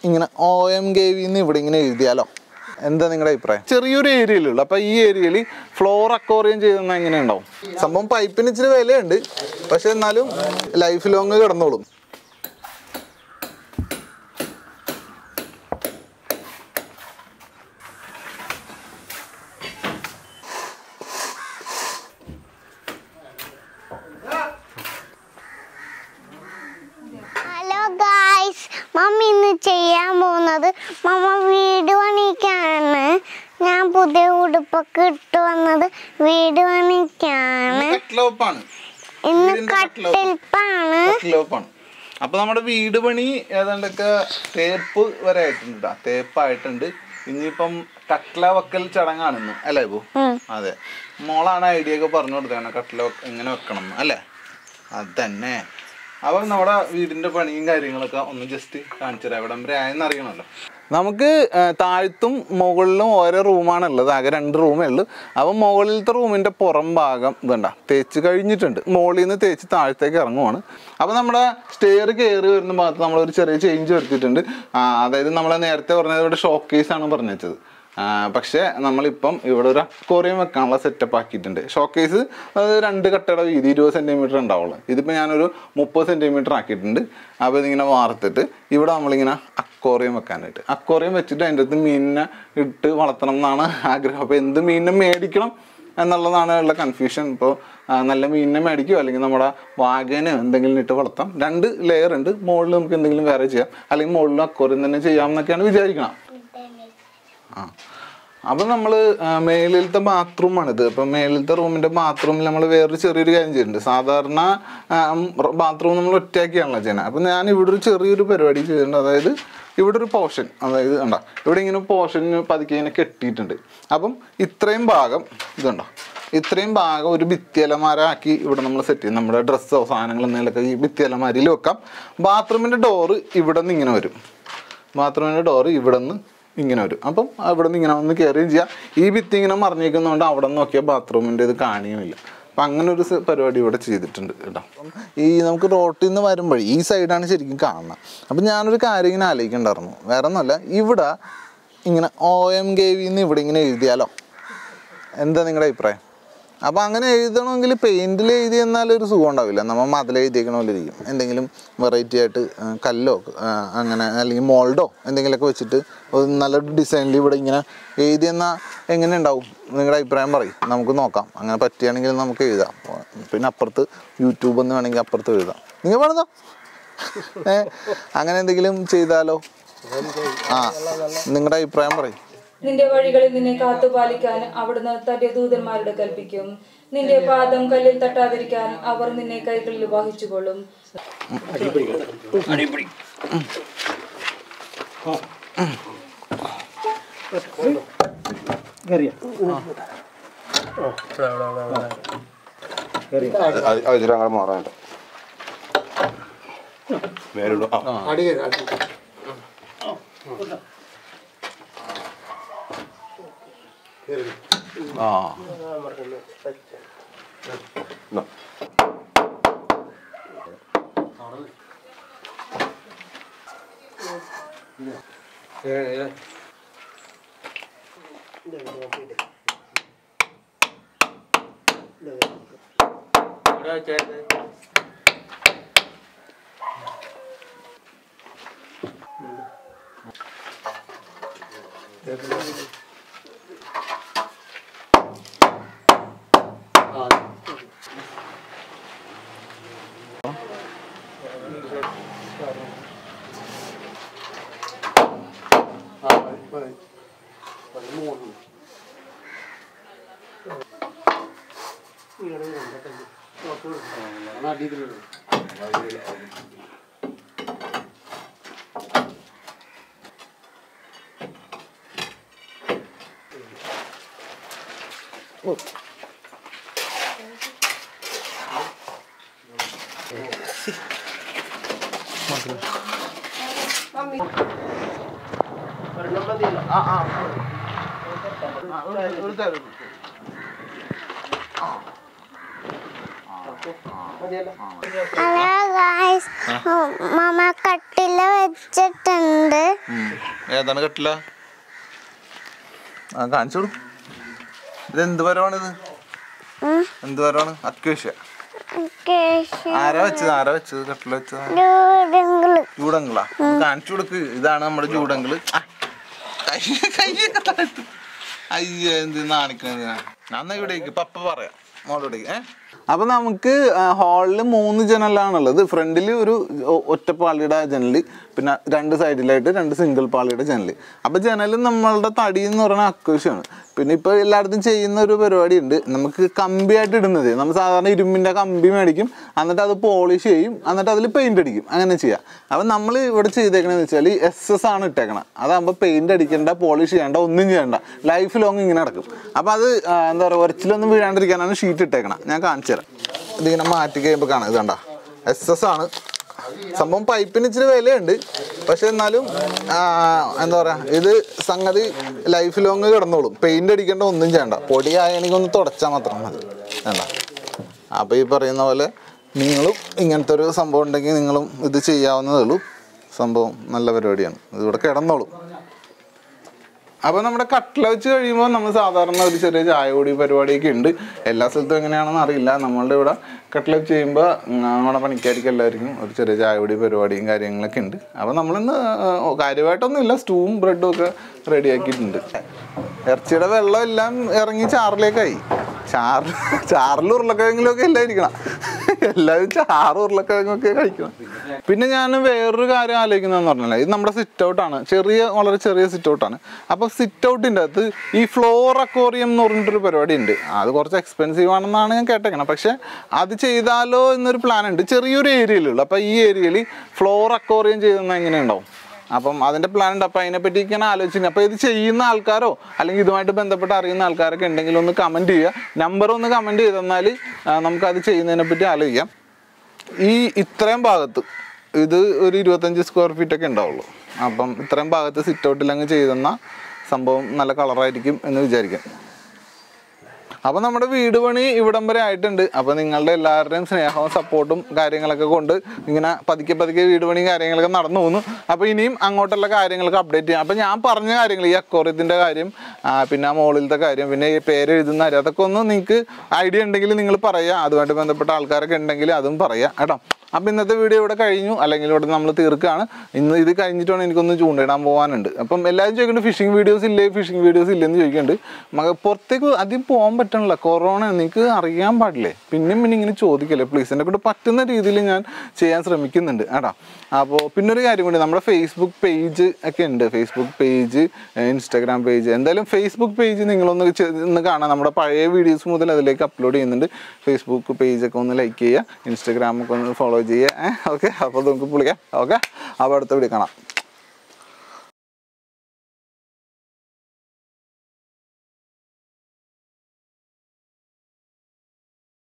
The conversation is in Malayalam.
ഇങ്ങനെ ഒ എം കെ വിന്ന് ഇവിടെ ഇങ്ങനെ എഴുതിയാലോ എന്താ നിങ്ങളുടെ അഭിപ്രായം ചെറിയൊരു ഏരിയയിലുള്ളൂ അപ്പൊ ഈ ഏരിയയിൽ ഫ്ലോർ അക്കോറിയം ചെയ്തെന്നാൽ എങ്ങനെ ഉണ്ടാവും സംഭവം പൈപ്പിന് ഇച്ചിരി വിലയുണ്ട് പക്ഷെ എന്നാലും ലൈഫ് ലോങ് കിടന്നോളും ഹലോ ഗായ്സ് മമ്മി ഇന്ന് ചെയ്യാൻ പോകുന്നത് മമ്മ വീട് പണിക്കാണ് ഞാൻ പുതിയ ഉടുപ്പൊക്കെ ഇട്ട് വന്നത് വീട് പണിക്കാണ് കട്ട്ലോപ്പാണ് ഇന്ന് വീടിന്റെ കട്ടിലോപ്പ്. കട്ടിൽപ്പാണ് കട്ട്ലോപ്പാണ് അപ്പൊ നമ്മുടെ വീട് പണി ഏതാണ്ടൊക്കെ തേപ്പ് വരെ ആയിട്ടുണ്ട് ട്ടാ. തേപ്പായിട്ടുണ്ട് ഇനിയിപ്പം കട്ട്ല വെക്കൽ ചടങ്ങാണ് ഇന്ന് അല്ലേ ഇപ്പോ ഉം. അതെ മോളാണ് ഐഡിയ ഒക്കെ പറഞ്ഞു കൊടുത്തതാണ് കട്ട്ല വെക്ക- എങ്ങനെ വെക്കണം എന്ന് അല്ലേ അതന്നെ അപ്പം നമ്മുടെ വീടിന്റെ പണിയും കാര്യങ്ങളൊക്കെ ഒന്ന് ജസ്റ്റ് കാണിച്ചു തരാം എവിടം വരെ ആയെന്ന് അറിയണമല്ലോ നമുക്ക് ആ, താഴത്തും മുകളിലും ഓരോ റൂമാണ് ഉള്ളത് ആകെ രണ്ട് റൂമേ ഉള്ളൂ അപ്പം മുകളിലത്തെ റൂമിന്റെ പുറം ഭാഗം ഇതുണ്ട തേച്ച് കഴിഞ്ഞിട്ടുണ്ട് മുകളിൽ നിന്ന് തേച്ച് താഴത്തേക്ക് ഇറങ്ങുവാണ് അപ്പം നമ്മുടെ സ്റ്റെയർ കയറി വരുന്ന ഭാഗത്ത് നമ്മളൊരു ചെറിയ ചേഞ്ച് വരുത്തിയിട്ടുണ്ട് ആ, അതായത് നമ്മളെ നേരത്തെ പറഞ്ഞത് ഇവിടെ ഷോക്ക് കേസ് ആണ് പറഞ്ഞു വെച്ചത് ആ, പക്ഷേ നമ്മളിപ്പം ഇവിടെ ഒരു അക്വോറിയം വെക്കാനുള്ള സെറ്റപ്പ് ആക്കിയിട്ടുണ്ട് ഷോക്കേസ് അത് രണ്ട് കട്ടയുടെ വീതി ഇരുപത് സെൻറ്റിമീറ്റർ ഉണ്ടാവുള്ളൂ ഇതിപ്പോൾ ഞാനൊരു മുപ്പത് സെൻറ്റിമീറ്റർ ആക്കിയിട്ടുണ്ട് അപ്പോൾ ഇതിങ്ങനെ വാർത്തിട്ട് ഇവിടെ നമ്മളിങ്ങനെ അക്വോറിയം വെക്കാനായിട്ട് അക്വോറിയം വെച്ചിട്ട് അതിൻ്റെ അകത്ത് മീനിനെ ഇട്ട് വളർത്തണം എന്നാണ് ആഗ്രഹം അപ്പോൾ എന്ത് മീനിനെ മേടിക്കണം എന്നുള്ളതാണ് ഉള്ള കൺഫ്യൂഷൻ ഇപ്പോൾ നല്ല മീനിനെ മേടിക്കുമോ അല്ലെങ്കിൽ നമ്മുടെ വാഗന് എന്തെങ്കിലും ഇട്ട് വളർത്താം രണ്ട് ലെയർ ഉണ്ട് മുകളിൽ നമുക്ക് എന്തെങ്കിലും വേറെ ചെയ്യാം അല്ലെങ്കിൽ മുകളിൽ അക്വോറിയം തന്നെ ചെയ്യാം എന്നൊക്കെയാണ് വിചാരിക്കണം ആ അപ്പം നമ്മൾ മേളിലത്തെ ബാത്റൂമാണിത് അപ്പം മേളിലത്തെ റൂമിൻ്റെ ബാത്റൂമിൽ നമ്മൾ വേറൊരു ചെറിയൊരു കാര്യം ചെയ്യുന്നുണ്ട് സാധാരണ ബാത്റൂം നമ്മൾ ഒറ്റയാക്കിയാണല്ലോ ചെയ്യുന്നത് അപ്പം ഞാൻ ഇവിടെ ഒരു ചെറിയൊരു പരിപാടി ചെയ്തിട്ടുണ്ട് അതായത് ഇവിടെ ഒരു പോർഷൻ അതായത് കണ്ട ഇവിടെ ഇങ്ങനെ പോർഷൻ പതുക്കെ ഇങ്ങനെ കെട്ടിയിട്ടുണ്ട് അപ്പം ഇത്രയും ഭാഗം ഇതുണ്ടോ ഇത്രയും ഭാഗം ഒരു ഭിത്തിയലമാര ആക്കി ഇവിടെ നമ്മൾ സെറ്റ് ചെയ്യും നമ്മുടെ ഡ്രസ്സോ സാധനങ്ങൾ എന്തെങ്കിലുമൊക്കെ ഈ ഭിത്തിയലമാരിൽ വെക്കാം ബാത്റൂമിൻ്റെ ഡോറ് ഇവിടെ നിന്ന് ഇങ്ങനെ വരും ബാത്റൂമിൻ്റെ ഡോറ് ഇവിടെ നിന്ന് ഇങ്ങനെ വരും അപ്പം അവിടെ നിന്ന് ഇങ്ങനെ വന്ന് കയറുകയും ചെയ്യാം ഈ ഭിത്തി ഇങ്ങനെ മറിഞ്ഞേക്കുന്നതുകൊണ്ട് അവിടെ നിന്ന് നോക്കിയാൽ ബാത്റൂമിൻ്റെ ഇത് കാണിയുമില്ല അപ്പം അങ്ങനെ ഒരു സ- പരിപാടി ഇവിടെ ചെയ്തിട്ടുണ്ട് കേട്ടോ അപ്പം ഈ നമുക്ക് റോട്ടിൽ നിന്ന് വരുമ്പോഴേ ഈ സൈഡാണ് ശരിക്കും കാണുന്നത് അപ്പം ഞാനൊരു കാര്യം ഇങ്ങനെ ആലോചിക്കണ്ടായിരുന്നു വേറെ ഒന്നുമല്ല ഇവിടെ ഇങ്ങനെ ഒ എം കെ വിന്ന് ഇവിടെ ഇങ്ങനെ എഴുതിയാലോ എന്താ നിങ്ങളുടെ അഭിപ്രായം അപ്പോൾ അങ്ങനെ എഴുതണമെങ്കിൽ പെയിൻറ്റിൽ എഴുതി എന്നാൽ ഒരു സുഖം ഉണ്ടാവില്ല നമ്മൾ മതിൽ എഴുതിയേക്കണ പോലെ ഇരിക്കും എന്തെങ്കിലും വെറൈറ്റി ആയിട്ട് ആ, കല്ലോ ആ, അങ്ങനെ അല്ലെങ്കിൽ മോൾഡോ എന്തെങ്കിലുമൊക്കെ വെച്ചിട്ട് ഒരു നല്ല ഡിസൈനിൽ ഇവിടെ ഇങ്ങനെ എഴുതി എന്നാൽ എങ്ങനെ ഉണ്ടാവും നിങ്ങളുടെ അഭിപ്രായം പറയും നമുക്ക് നോക്കാം അങ്ങനെ പറ്റുകയാണെങ്കിൽ നമുക്ക് എഴുതാം പിന്നെ അപ്പുറത്ത് യൂട്യൂബ് എന്ന് വേണമെങ്കിൽ അപ്പുറത്ത് എഴുതാം നിങ്ങൾ പറഞ്ഞോ ഏ അങ്ങനെ എന്തെങ്കിലും ചെയ്താലോ ആ നിങ്ങളുടെ അഭിപ്രായം പറയും നിന്റെ വഴികളിൽ നിന്നെ കാത്തുപാലിക്കാൻ അവിടുന്ന് തന്റെ ദൂതന്മാരുടെ കൽപ്പിക്കും നിന്റെ പാദം കല്ലിൽ തട്ടാതിരിക്കാൻ അവർ നിന്നെ കൈകളിൽ വഹിച്ചുകൊള്ളും അതിരങ്ങൾ മാറാനുണ്ട് വേരുള്ളൂ ആ ആ എന്നാ. ആ ആ ആ, ഒരു- ഒരു തരം ആ ആ ഹലോ ഗായ്സ് മമ്മ കട്ടില വെച്ചിട്ടുണ്ട് ഉം. ഏതാണ് കട്ടില ആ കാണിച്ചു കൊടുക്കും ഇത് എന്ത് പരമാണിത് എന്ത് പരമാണ് അക്വേഷ്യ കേശ ആരാ വെച്ചത് ആരാ വെച്ചത് കട്ടില വെച്ചത് ഡൂഡുകള് ജൂഡങ്കിളാ കാണിച്ചു കൊടുക്ക് ഇതാണ് നമ്മുടെ ജൂഡങ്കിള് ആ, കൈ കൈയൊക്കെ താഴ്ത്തു അയ്യോ എന്ത് നാണിക്കണത് ഞാൻ ഇവിടേക്ക് പപ്പ പറയാം മോളോടേക്ക് ഏ അപ്പൊ നമുക്ക് ഹാളിൽ മൂന്ന് ജനലാണുള്ളത് ഫ്രണ്ടിൽ ഒരു ഒ- ഒറ്റപ്പാളിയുടെ ജനല് പിന്നെ രണ്ട് സൈഡിലായിട്ട് രണ്ട് സിംഗിൾ പാളിയുടെ ജനല് അപ്പൊ ജനൽ നമ്മളുടെ തടി എന്ന് പറയുന്ന അക്വേഷമാണ് പിന്നെ ഇപ്പൊ എല്ലായിടത്തും ചെയ്യുന്ന ഒരു പരിപാടി ഉണ്ട് നമുക്ക് കമ്പിയായിട്ട് ഇടുന്നത് നമ്മൾ സാധാരണ ഇരുമ്പിന്റെ കമ്പി മേടിക്കും എന്നിട്ട് അത് പോളിഷ് ചെയ്യും എന്നിട്ട് അതിൽ പെയിന്റ് അടിക്കും അങ്ങനെ ചെയ്യാം അപ്പം നമ്മൾ ഇവിടെ ചെയ്തേക്കണെന്ന് വെച്ചാൽ എസ് എസ് ആണ് ഇട്ടേക്കണം അതാകുമ്പോൾ പെയിന്റ് അടിക്കേണ്ട പോളിഷ് ചെയ്യേണ്ട ഒന്നും ചെയ്യണ്ട ലൈഫ് ലോങ് ഇങ്ങനെ നടക്കും അപ്പം അത് ആ, എന്താ പറയുക ഉരച്ചിലൊന്നും വീഴാണ്ടിരിക്കാനാണ് ഷീറ്റ് ഇട്ടേക്കണം ഞാൻ കാണിച്ചു തരാം ഇതിങ്ങനെ മാറ്റി കഴിയുമ്പോൾ കാണാം ഇത് കണ്ട എസ് എസ് ആണ് സംഭവം പൈപ്പിന് ഇച്ചിരി വിലയുണ്ട് പക്ഷെ എന്നാലും ആ, എന്താ പറയാ ഇത് സംഗതി ലൈഫ് ലോങ് കിടന്നോളും പെയിന്റ് അടിക്കേണ്ട ഒന്നും ചെയ്യണ്ട പൊടിയായണെങ്കിൽ ഒന്ന് തുടച്ചാൽ മാത്രം മതി വേണ്ട അപ്പോൾ ഈ പറയുന്ന പോലെ നിങ്ങളും ഇങ്ങനത്തെ ഒരു സംഭവം ഉണ്ടെങ്കിൽ നിങ്ങളും ഇത് ചെയ്യാവുന്നതേ ഉള്ളൂ സംഭവം നല്ല പരിപാടിയാണ് ഇതിവിടെ കിടന്നോളും അപ്പോൾ നമ്മുടെ കട്ട്ല വെച്ച് കഴിയുമ്പോൾ നമ്മൾ സാധാരണ ഒരു ചെറിയ ചായ കൂടി പരിപാടിയൊക്കെ ഉണ്ട് എല്ലാ സ്ഥലത്തും എങ്ങനെയാണെന്ന് അറിയില്ല നമ്മളുടെ ഇവിടെ കട്ട്ല വെച്ച് ചെയ്യുമ്പോൾ നമ്മുടെ പണിക്കാർക്ക് എല്ലാവർക്കും ഒരു ചെറിയ ചായ കൂടി പരിപാടിയും കാര്യങ്ങളൊക്കെ ഉണ്ട് അപ്പോൾ നമ്മളിന്ന് ആ, കാര്യമായിട്ടൊന്നുമില്ല സ്റ്റൂവും ബ്രെഡും ഒക്കെ റെഡിയാക്കിയിട്ടുണ്ട് ഇറച്ചിയുടെ വെള്ളം എല്ലാം ഇറങ്ങി ചാറിലേക്കായി ചാറ് ചാറിൽ ഉരുളക്കിഴങ്ങിലൊക്കെ എല്ലാം ഇരിക്കണം എല്ലാവരും ചാറ് ഉരുളക്കിഴങ്ങൊക്കെ കഴിക്കണം പിന്നെ ഞാൻ വേറൊരു കാര്യം ആലോചിക്കുന്നതെന്ന് പറഞ്ഞാൽ ഇത് നമ്മുടെ സിറ്റ് ഔട്ടാണ് ചെറിയ വളരെ ചെറിയ സിറ്റ് ഔട്ടാണ് അപ്പോൾ സിറ്റ് ഔട്ടിൻ്റെ അകത്ത് ഈ ഫ്ലോർ അക്വോറിയം എന്ന് പറഞ്ഞിട്ടൊരു പരിപാടി ഉണ്ട് അത് കുറച്ച് എക്സ്പെൻസീവ് ആണെന്നാണ് ഞാൻ കേട്ടേക്കണം പക്ഷേ അത് ചെയ്താലോ എന്നൊരു പ്ലാൻ ഉണ്ട് ചെറിയൊരു ഏരിയയിലുള്ളൂ അപ്പോൾ ഈ ഏരിയയിൽ ഫ്ലോർ അക്വോറിയം ചെയ്തെന്നാൽ എങ്ങനെ ഉണ്ടാവും അപ്പം അതിന്റെ പ്ലാൻ ഉണ്ട് അപ്പം അതിനെപ്പറ്റി ഇങ്ങനെ ആലോചിച്ചു അപ്പോൾ ഇത് ചെയ്യുന്ന ആൾക്കാരോ അല്ലെങ്കിൽ ഇതുമായിട്ട് ബന്ധപ്പെട്ട് അറിയുന്ന ആൾക്കാരൊക്കെ ഉണ്ടെങ്കിൽ ഒന്ന് കമൻറ്റ് ചെയ്യുക നമ്പർ ഒന്ന് കമൻറ്റ് ചെയ്ത് തന്നാൽ നമുക്കത് ചെയ്യുന്നതിനെ പറ്റി ആലോചിക്കാം ഈ ഇത്രയും ഭാഗത്ത് ഇത് ഒരു ഇരുപത്തഞ്ച് സ്ക്വയർ ഫീറ്റ് ഒക്കെ ഉണ്ടാവുള്ളൂ അപ്പം ഇത്രയും ഭാഗത്ത് സിറ്റ് ഔട്ടിൽ അങ്ങ് ചെയ്തെന്ന സംഭവം നല്ല കളറായിരിക്കും എന്ന് വിചാരിക്കാം അപ്പോൾ നമ്മുടെ വീട് പണി ഇവിടം വരെ ആയിട്ടുണ്ട് അപ്പോൾ നിങ്ങളുടെ എല്ലാവരുടെയും സ്നേഹവും സപ്പോർട്ടും കാര്യങ്ങളൊക്കെ കൊണ്ട് ഇങ്ങനെ പതുക്കെ പതുക്കെ വീട് പണിയും കാര്യങ്ങളൊക്കെ നടന്നു പോകുന്നു അപ്പോൾ ഇനിയും അങ്ങോട്ടുള്ള കാര്യങ്ങളൊക്കെ അപ്ഡേറ്റ് ചെയ്യാം അപ്പോൾ ഞാൻ പറഞ്ഞ കാര്യങ്ങൾ ഈ അക്കോറിയത്തിൻ്റെ കാര്യം ആ, പിന്നെ ആ മുകളിലത്തെ കാര്യം പിന്നെ ഈ പേര് എഴുതുന്ന കാര്യം അതൊക്കെ ഒന്ന് നിങ്ങൾക്ക് ഐഡിയ ഉണ്ടെങ്കിൽ നിങ്ങൾ പറയുക അതുമായിട്ട് ബന്ധപ്പെട്ട ആൾക്കാരൊക്കെ ഉണ്ടെങ്കിൽ അതും പറയുക കേട്ടോ അപ്പോൾ ഇന്നത്തെ വീഡിയോ ഇവിടെ കഴിഞ്ഞു അല്ലെങ്കിൽ ഇവിടെ നമ്മൾ തീർക്കുകയാണ് ഇന്ന് ഇത് കഴിഞ്ഞിട്ട് വേണം എനിക്കൊന്ന് ചൂണ്ടയിടാൻ പോകാനുണ്ട് അപ്പം എല്ലാവരും ചോദിക്കുന്നുണ്ട് ഫിഷിംഗ് വീഡിയോസ് ഇല്ലേ ഫിഷിംഗ് വീഡിയോസ് ഇല്ലെന്ന് ചോദിക്കുന്നുണ്ട് മക പുറത്തേക്ക് അധികം പോകാൻ പറ്റണില്ല കൊറോണ നിങ്ങൾക്ക് അറിയാൻ പാടില്ലേ പിന്നെയും പിന്നെ ഇങ്ങനെ ചോദിക്കല്ലേ പ്ലീസ് എന്നെ കൊണ്ട് പറ്റുന്ന രീതിയിൽ ഞാൻ ചെയ്യാൻ ശ്രമിക്കുന്നുണ്ട് കേട്ടോ അപ്പോൾ പിന്നെ ഒരു കാര്യം കൂടി നമ്മുടെ ഫേസ്ബുക്ക് പേജ് ഒക്കെ ഉണ്ട് ഫേസ്ബുക്ക് പേജ് ഇൻസ്റ്റാഗ്രാം പേജ് എന്തായാലും ഫേസ്ബുക്ക് പേജ് നിങ്ങളൊന്ന് ചെ- ഒന്ന് കാണാം നമ്മുടെ പഴയ വീഡിയോസ് മുതൽ അതിലേക്ക് അപ്ലോഡ് ചെയ്യുന്നുണ്ട് ഫേസ്ബുക്ക് പേജൊക്കെ ഒന്ന് ലൈക്ക് ചെയ്യുക ഇൻസ്റ്റാഗ്രാമൊക്കെ ഒന്ന് ഫോളോ ചെയ്യുക ഓക്കെ അപ്പോൾ നമുക്ക് വിളിക്കാം ഓക്കെ അപ്പോൾ അടുത്ത വീഡിയോ കാണാം